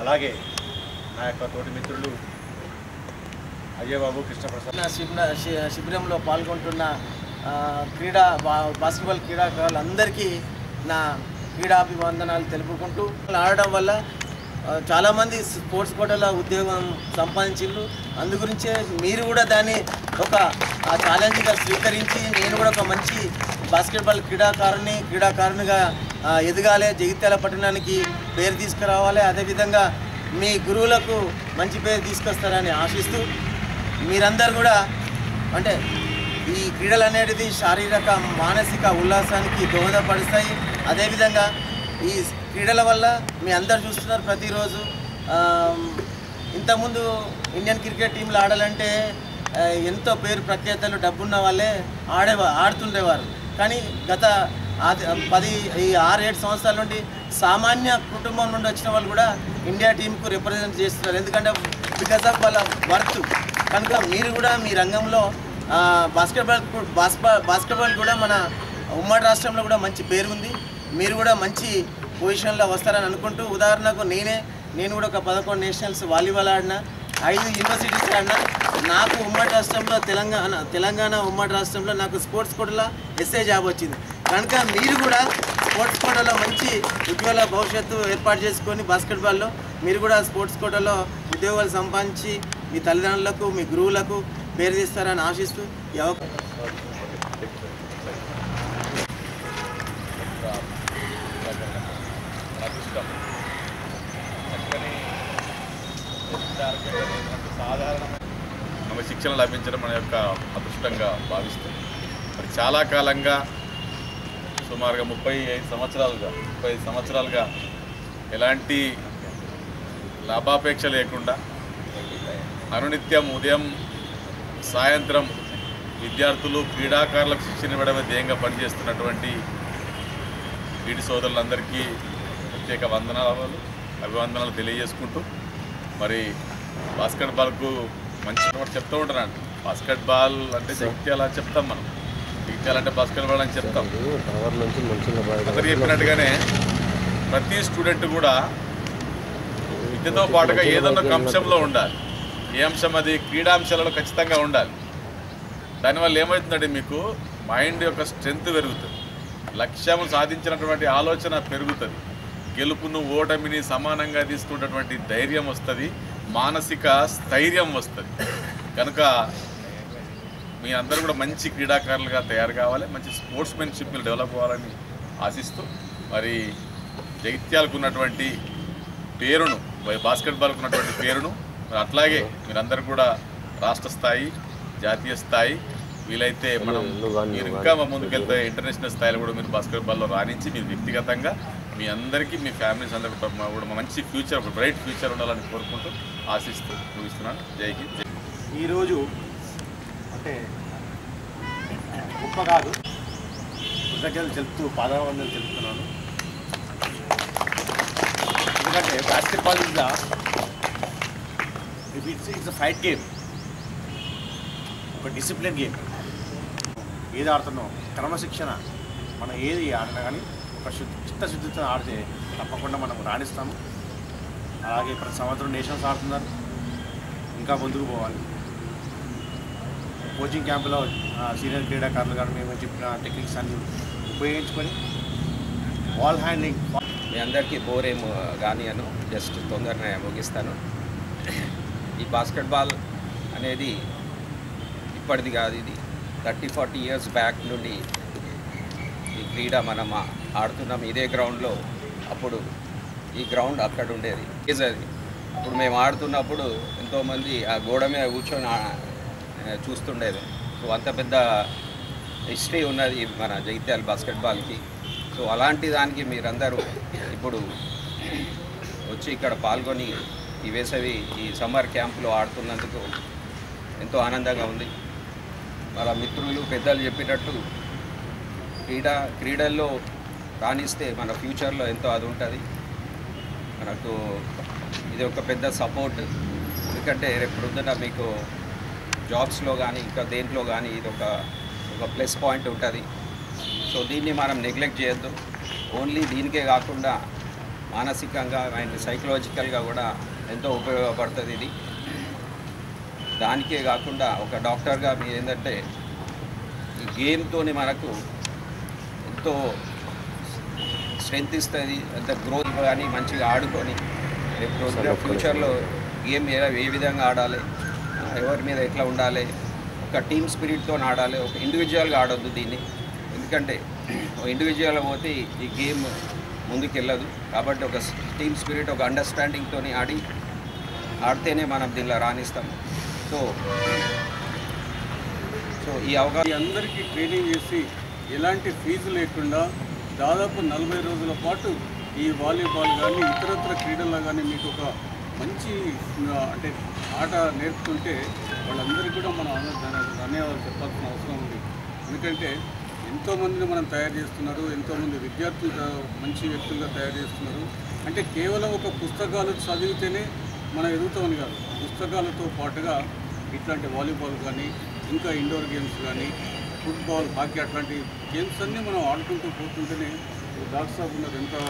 అలాగే నా యొక్క తోటి మిత్రులు అయ్యబాబు కృష్ణప్రసాద్ నా శిబిర శి- శిబిరంలో పాల్గొంటున్న ఆ, క్రీడా బా- బాస్కెట్బాల్ క్రీడాకారులందరికీ నా క్రీడాభివందనాలు తెలుపుకుంటూ ఆడడం వల్ల ఆ, చాలామంది స్పోర్ట్స్ కోటలో ఉద్యోగం సంపాదించిండ్రు అందుగురించే మీరు కూడా దాన్ని ఒక ఆ ఛాలెంజ్గా స్వీకరించి నేను కూడా ఒక మంచి బాస్కెట్బాల్ క్రీడాకారుని క్రీడాకారునిగా ఆ, ఎదగాలి జగిత్యాల పట్టణానికి పేరు తీసుకురావాలి అదేవిధంగా మీ గురువులకు మంచి పేరు తీసుకొస్తారని ఆశిస్తూ మీరందరూ కూడా అంటే ఈ క్రీడలు అనేది శారీరక మానసిక ఉల్లాసానికి దోహదపడుస్తాయి అదేవిధంగా ఈ క్రీడల వల్ల మీ అందరు చూస్తున్నారు ప్రతిరోజు ఆమ్, ఇంతకుముందు ఇండియన్ క్రికెట్ టీంలో ఆడాలంటే ఆ, ఎంతో పేరు ప్రఖ్యాతలు డబ్బున్న వాళ్ళే ఆడేవా ఆడుతుండేవారు కానీ గత ఆది పది ఈ ఆరు ఏడు సంవత్సరాల నుండి సామాన్య కుటుంబం నుండి వచ్చిన వాళ్ళు కూడా ఇండియా టీంకు రిప్రజెంట్ చేస్తున్నారు ఎందుకంటే బికాస్ ఆఫ్ వాళ్ళ వర్త్ కనుక మీరు కూడా మీ రంగంలో ఆ, బాస్కెట్బాల్ కు- బాస్బా- బాస్కెట్బాల్ కూడా మన ఉమ్మడి రాష్ట్రంలో కూడా మంచి పేరు ఉంది మీరు కూడా మంచి పొజిషన్లో వస్తారని అనుకుంటూ ఉదాహరణకు నేనే నేను కూడా ఒక పదకొండు నేషనల్స్ వాలీబాల్ ఆడినా ఐదు యూనివర్సిటీస్ ఆడినా నాకు ఉమ్మడి రాష్ట్రంలో తెలంగాణ తెలంగాణ ఉమ్మడి రాష్ట్రంలో నాకు స్పోర్ట్స్ కోటలో ఎస్ఏ జాబ్ వచ్చింది కనుక మీరు కూడా స్పోర్ట్స్ కోటలో మంచి ఉజ్వల భవిష్యత్తు ఏర్పాటు చేసుకొని బాస్కెట్బాల్లో మీరు కూడా స్పోర్ట్స్ కోటలో ఉద్యోగాలు సంపాదించి మీ తల్లిదండ్రులకు మీ గురువులకు పేరు తీస్తారని ఆశిస్తూ ఈ అవకాశం అదృష్టం చక్కని సాధారణ మన శిక్షణ లభించడం మన యొక్క అదృష్టంగా భావిస్తాం మరి చాలా కాలంగా సుమారుగా ముప్పై ఐదు సంవత్సరాలుగా ముప్పై ఐదు సంవత్సరాలుగా ఎలాంటి లాభాపేక్ష లేకుండా అనునిత్యం ఉదయం సాయంత్రం విద్యార్థులు క్రీడాకారులకు శిక్షణ ఇవ్వడమే ధ్యేయంగా పనిచేస్తున్నటువంటి వీటి సోదరులందరికీ ప్రత్యేక వందనాలు అభివందనాలు తెలియజేసుకుంటూ మరి బాస్కెట్ బాల్కు మంచి మాట చెప్తూ ఉంటాను బాస్కెట్ బాల్ అంటే జగిత్యాల అని చెప్తాం మనం జగిత్యాల అంటే బాస్కెట్ బాల్ అని చెప్తాం అందరు చెప్పినట్టుగానే ప్రతి స్టూడెంట్ కూడా విద్యతో పాటుగా ఏదన్నా ఒక అంశంలో ఉండాలి ఏ అంశం అది క్రీడాంశాలలో ఖచ్చితంగా ఉండాలి దానివల్ల ఏమవుతుందంటే మీకు మైండ్ యొక్క స్ట్రెంగ్త్ పెరుగుతుంది లక్ష్యం సాధించినటువంటి ఆలోచన పెరుగుతుంది గెలుపును ఓటమిని సమానంగా తీసుకున్నటువంటి ధైర్యం వస్తుంది మానసిక స్థైర్యం వస్తుంది కనుక మీ అందరూ కూడా మంచి క్రీడాకారులుగా తయారు కావాలి మంచి స్పోర్ట్స్ మెన్షిప్ డెవలప్ అవ్వాలని ఆశిస్తూ మరి జగిత్యాలకు ఉన్నటువంటి పేరును బాస్కెట్బాల్కు ఉన్నటువంటి పేరును మరి అట్లాగే మీరందరూ కూడా రాష్ట్ర స్థాయి జాతీయ స్థాయి వీలైతే మనం మీరు ఇంకా ముందుకెళ్తే ఇంటర్నేషనల్ స్థాయిలో కూడా మీరు బాస్కెట్బాల్లో రాణించి మీరు వ్యక్తిగతంగా మీ అందరికీ మీ ఫ్యామిలీస్ అందరికీ కూడా కూడా మంచి ఫ్యూచర్ బ్రైట్ ఫ్యూచర్ ఉండాలని కోరుకుంటూ ఆశిస్తూ ముగిస్తున్నాను జై హింద్ జై ఈరోజు అంటే గొప్ప కాదు కృతజ్ఞతలు తెలుపుతూ పాదావందలు తెలుపుతున్నాను ఎందుకంటే basketball is it's it's fight game ఒక డిసిప్లిన్ గేమ్ ఏది ఆడుతున్నాం క్రమశిక్షణ మనం ఏది ఆడినా కానీ ఒక శుద్ధ చిత్తశుద్ధితో ఆడితే తప్పకుండా మనం రాణిస్తాము అలాగే ప్రతి సంవత్సరం నేషనల్స్ ఆడుతున్నారు ఇంకా ముందుకు పోవాలి కోచింగ్ క్యాంపులో ఆ, సీనియర్ క్రీడాకారులు కానీ మేము చెప్పిన టెక్నిక్స్ అన్ని ఉపయోగించుకొని బాల్ హ్యాండింగ్ మీ అందరికీ బోర్ ఏం కానీ అను జస్ట్ తొందరగా ముగిస్తాను ఈ బాస్కెట్బాల్ అనేది ఇప్పటిది కాదు ఇది థర్టీ ఫార్టీ ఇయర్స్ బ్యాక్ నుండి ఈ క్రీడ మనం ఆడుతున్నాం ఇదే గ్రౌండ్లో అప్పుడు ఈ గ్రౌండ్ అక్కడ ఉండేది Is అది అప్పుడు మేము ఆడుతున్నప్పుడు ఎంతోమంది ఆ గోడ మీద కూర్చొని ఆ- చూస్తుండేది సో అంత పెద్ద హిస్టరీ ఉన్నది మన జగిత్యాల బాస్కెట్బాల్కి సో అలాంటి దానికి మీరందరూ ఇప్పుడు వచ్చి ఇక్కడ పాల్గొని ఈ వేసవి ఈ సమ్మర్ క్యాంపులో ఆడుతున్నందుకు ఎంతో ఆనందంగా ఉంది మన మిత్రులు పెద్దలు చెప్పినట్టు క్రీడ క్రీడల్లో రాణిస్తే మన ఫ్యూచర్లో ఎంతో అది ఉంటుంది మనకు ఇది ఒక పెద్ద సపోర్ట్ ఎందుకంటే రేపు పొద్దున మీకు జాబ్స్లో కానీ ఇంకా దేంట్లో కానీ ఇది ఒక ఒక ప్లస్ పాయింట్ ఉంటుంది సో దీన్ని మనం నెగ్లెక్ట్ చేయొద్దు ఓన్లీ దీనికే కాకుండా మానసికంగా అండ్ సైకలాజికల్గా కూడా ఎంతో ఉపయోగపడుతుంది ఇది దానికే కాకుండా ఒక డాక్టర్గా మీరు ఏంటంటే ఈ గేమ్తోని మనకు ఎంతో స్ట్రెంత్ ఇస్తుంది అంత గ్రోత్ కానీ మంచిగా ఆడుకొని రేపు రోజున ఫ్యూచర్లో గేమ్ ఏ ఏ విధంగా ఆడాలి ఆ, ఎవరి మీద ఎట్లా ఉండాలి ఒక టీమ్ స్పిరిట్తో ఆడాలి ఒక ఇండివిజువల్గా ఆడొద్దు దీన్ని ఎందుకంటే ఒక ఇండివిజువల్ పోతే ఈ గేమ్ ముందుకు వెళ్ళదు కాబట్టి ఒక టీమ్ స్పిరిట్ ఒక అండర్స్టాండింగ్తో ఆడి ఆడితేనే మనం దీనిలో రాణిస్తాం సో సో ఈ అవకాశం ఈ అందరికీ ట్రైనింగ్ చేసి ఎలాంటి ఫీజు లేకుండా దాదాపు నలభై రోజుల పాటు ఈ వాలీబాల్ కానీ ఇతరత్ర క్రీడల్లో కానీ మీకు ఒక మంచి ఆ, అంటే ఆట నేర్పుతుంటే వాళ్ళందరికీ కూడా మనం అన- ధన్య- ధన్యవాదాలు చెప్పాల్సిన అవసరం ఉంది ఎందుకంటే ఎంతోమందిని మనం తయారు చేస్తున్నారు ఎంతోమంది విద్యార్థులు తా- మంచి వ్యక్తులుగా తయారు చేస్తున్నారు అంటే కేవలం ఒక పుస్తకాలు చదివితేనే మనం ఎదుగుతామని కాదు పుస్తకాలతో పాటుగా ఇట్లాంటి వాలీబాల్ కానీ ఇంకా ఇండోర్ గేమ్స్ కానీ ఫుట్బాల్ హాకీ అట్లాంటి గేమ్స్ అన్నీ మనం ఆడుకుంటూ పోతుంటేనే డాక్టర్ సాబ్ ఉన్నది ఎంత